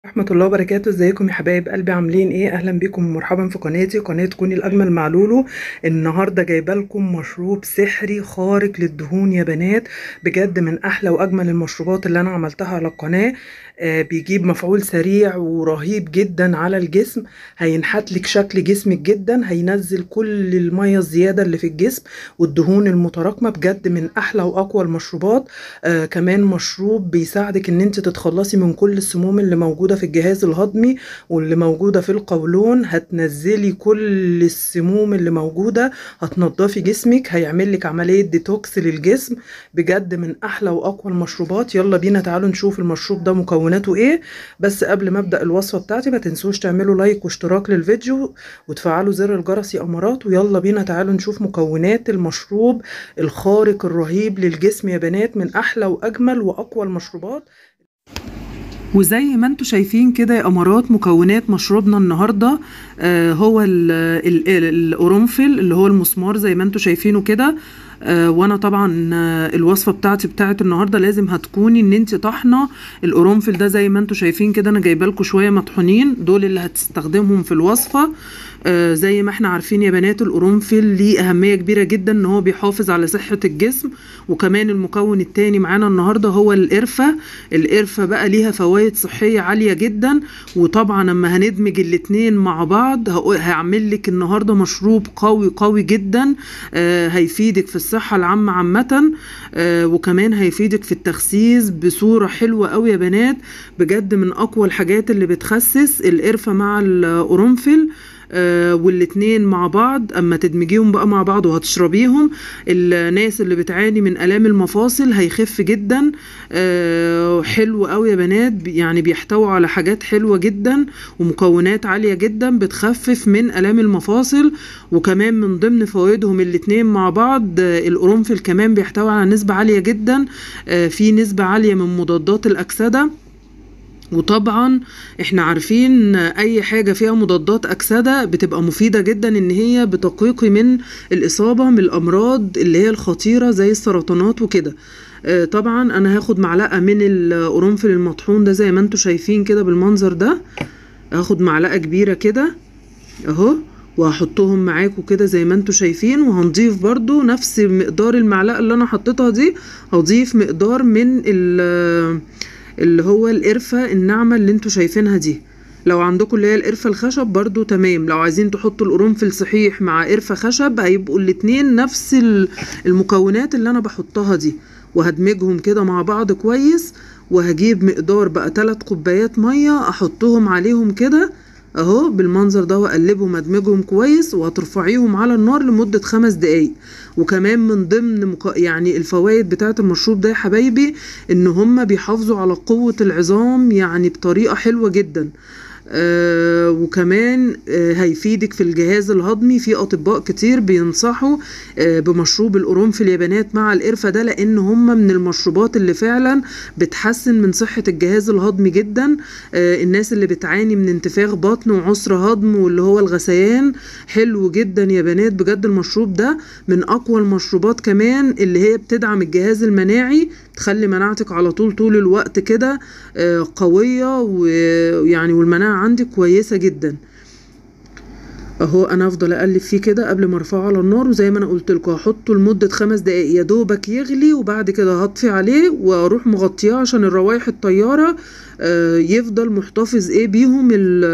ورحمة الله وبركاته ازيكم يا حبايب قلبي عاملين ايه اهلا بيكم ومرحبا في قناتي قناة كوني الاجمل مع لولو النهارده جايبه لكم مشروب سحري خارق للدهون يا بنات بجد من احلى واجمل المشروبات اللي انا عملتها على القناة آه بيجيب مفعول سريع ورهيب جدا على الجسم هينحت لك شكل جسمك جدا هينزل كل المية الزيادة اللي في الجسم والدهون المتراكمة بجد من احلى واقوى المشروبات آه كمان مشروب بيساعدك ان انت تتخلصي من كل السموم اللي موجودة في الجهاز الهضمي واللي موجودة في القولون هتنزلي كل السموم اللي موجودة هتنضفي جسمك هيعمل لك عملية ديتوكس للجسم بجد من احلى واقوى المشروبات يلا بينا تعالوا نشوف المشروب ده مكوناته ايه بس قبل ما ابدا الوصفة بتاعتي ما تنسوش تعملوا لايك واشتراك للفيديو وتفعلوا زر الجرس يا امارات ويلا بينا تعالوا نشوف مكونات المشروب الخارق الرهيب للجسم يا بنات من احلى واجمل واقوى المشروبات وزي ما انتم شايفين كده يا امارات مكونات مشروبنا النهارده آه هو ال ال ال القرنفل اللي هو المسمار زي ما انتم شايفينه كده آه وانا طبعا آه الوصفه بتاعتي بتاعت النهارده لازم هتكوني ان انت طحنه القرنفل ده زي ما انتم شايفين كده انا جايبه لكم شويه مطحونين دول اللي هتستخدمهم في الوصفه آه زي ما احنا عارفين يا بنات القرنفل ليه اهميه كبيره جدا ان هو بيحافظ على صحه الجسم وكمان المكون التاني معانا النهارده هو القرفه القرفه بقى ليها فوائد صحيه عاليه جدا وطبعا لما هندمج الاتنين مع بعض هعمل لك النهارده مشروب قوي قوي جدا آه هيفيدك في الصحه العامه عامه آه وكمان هيفيدك في التخسيس بصوره حلوه قوي يا بنات بجد من اقوى الحاجات اللي بتخسس القرفه مع القرنفل آه والاتنين مع بعض اما تدمجيهم بقى مع بعض وهتشربيهم الناس اللي بتعاني من الام المفاصل هيخف جدا آه حلو قوي يا بنات يعني بيحتوي على حاجات حلوه جدا ومكونات عاليه جدا بتخفف من الام المفاصل وكمان من ضمن فوائدهم الاتنين مع بعض آه القرنفل كمان بيحتوي على نسبه عاليه جدا آه في نسبه عاليه من مضادات الاكسده وطبعا احنا عارفين اي حاجة فيها مضادات اكسدة بتبقى مفيدة جدا ان هي بتقيقي من الاصابة من الامراض اللي هي الخطيرة زي السرطانات وكده اه طبعا انا هاخد معلقة من القرنفل المطحون ده زي ما انتوا شايفين كده بالمنظر ده هاخد معلقة كبيرة كده اهو وهحطهم معاكم كده زي ما انتوا شايفين وهنضيف برضو نفس مقدار المعلقة اللي انا حطيتها دي هضيف مقدار من اللي هو القرفة الناعمة اللي انتوا شايفينها دي لو عندكم اللي هي القرفة الخشب برضو تمام لو عايزين تحطوا القرنفل صحيح مع قرفة خشب هيبقوا الاتنين نفس المكونات اللي انا بحطها دي وهدمجهم كده مع بعض كويس وهجيب مقدار بقى 3 كوبايات مية احطهم عليهم كده اهو بالمنظر ده واقلبهم ادمجهم كويس وهترفعيهم على النار لمدة خمس دقايق وكمان من ضمن مك... يعني الفوائد بتاعة المشروب ده يا حبايبي ان هما بيحافظوا على قوة العظام يعني بطريقة حلوة جدا آه وكمان آه هيفيدك في الجهاز الهضمي في اطباء كتير بينصحوا آه بمشروب القرنفل يا بنات مع القرفه ده لان هم من المشروبات اللي فعلا بتحسن من صحه الجهاز الهضمي جدا آه الناس اللي بتعاني من انتفاخ بطن وعسر هضم واللي هو الغثيان حلو جدا يا بنات بجد المشروب ده من اقوى المشروبات كمان اللي هي بتدعم الجهاز المناعي تخلي مناعتك على طول طول الوقت كده آه قويه ويعني والمناعه عندي كويسة جدا اهو انا افضل اقلب فيه كده قبل ما ارفعه على النار وزي ما انا قلت لكم هحطه لمده خمس دقائق يا دوبك يغلي وبعد كده هطفي عليه واروح مغطياه عشان الروايح الطياره آه يفضل محتفظ ايه بيهم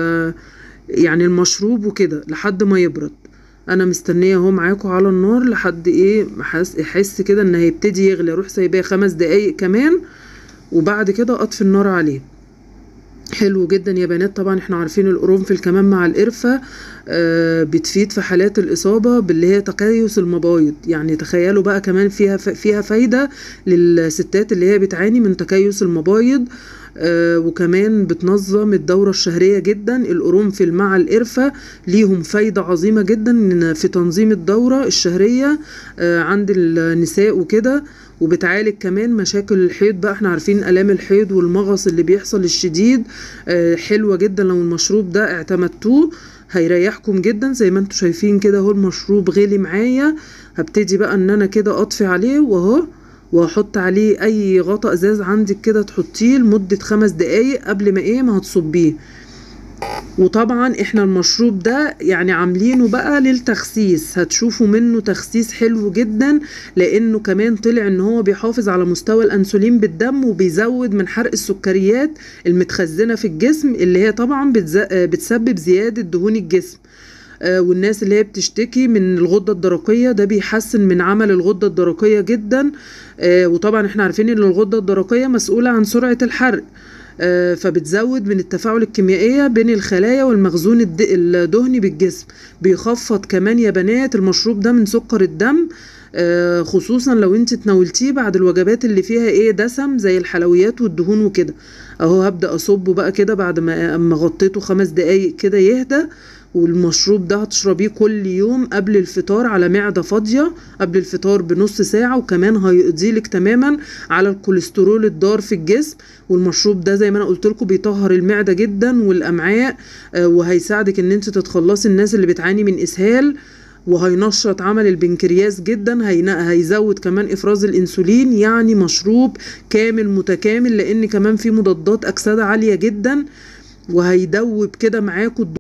يعني المشروب وكده لحد ما يبرد انا مستنيه اهو معاكم على النار لحد ايه احس كده ان هيبتدي يغلي اروح سايباه خمس دقايق كمان وبعد كده اطفي النار عليه حلو جدا يا بنات طبعا احنا عارفين القرنفل كمان مع القرفة آه بتفيد في حالات الإصابة باللي هي تكيس المبايض يعني تخيلوا بقى كمان فيها فيها فايدة للستات اللي هي بتعاني من تكيس المبايض آه وكمان بتنظم الدورة الشهرية جدا القرنفل مع القرفة ليهم فايدة عظيمة جدا في تنظيم الدورة الشهرية آه عند النساء وكده وبتعالج كمان مشاكل الحيض بقى احنا عارفين الام الحيض والمغص اللي بيحصل الشديد آه حلوه جدا لو المشروب ده اعتمدتوه هيريحكم جدا زي ما انتم شايفين كده اهو المشروب غلي معايا هبتدي بقى ان انا كده اطفي عليه واهو وهحط عليه اي غطا ازاز عندك كده تحطيه لمدة خمس دقايق قبل ما ايه ما هتصبيه وطبعا احنا المشروب ده يعني عاملينه بقى للتخسيس هتشوفوا منه تخسيس حلو جدا لانه كمان طلع ان هو بيحافظ على مستوى الانسولين بالدم وبيزود من حرق السكريات المتخزنه في الجسم اللي هي طبعا بتسبب زياده دهون الجسم آه والناس اللي هي بتشتكي من الغدة الدرقية ده بيحسن من عمل الغدة الدرقية جدا آه وطبعا احنا عارفين ان الغدة الدرقية مسؤولة عن سرعة الحرق آه فبتزود من التفاعل الكيميائية بين الخلايا والمخزون الدهني بالجسم بيخفض كمان يا بنات المشروب ده من سكر الدم آه خصوصا لو انت تناولتيه بعد الوجبات اللي فيها ايه دسم زي الحلويات والدهون وكده اهو هبدأ اصبه بقى كده بعد ما اما غطيته خمس دقايق كده يهدى والمشروب ده هتشربيه كل يوم قبل الفطار على معدة فاضية قبل الفطار بنص ساعة وكمان هيقضيلك تماما على الكوليسترول الضار في الجسم والمشروب ده زي ما انا قلت لكم بيطهر المعدة جدا والامعاء آه وهيساعدك ان انت تتخلصي الناس اللي بتعاني من اسهال وهينشط عمل البنكرياس جدا هيزود كمان افراز الانسولين يعني مشروب كامل متكامل لان كمان فيه مضادات اكسده عاليه جدا وهيدوب كده معاكم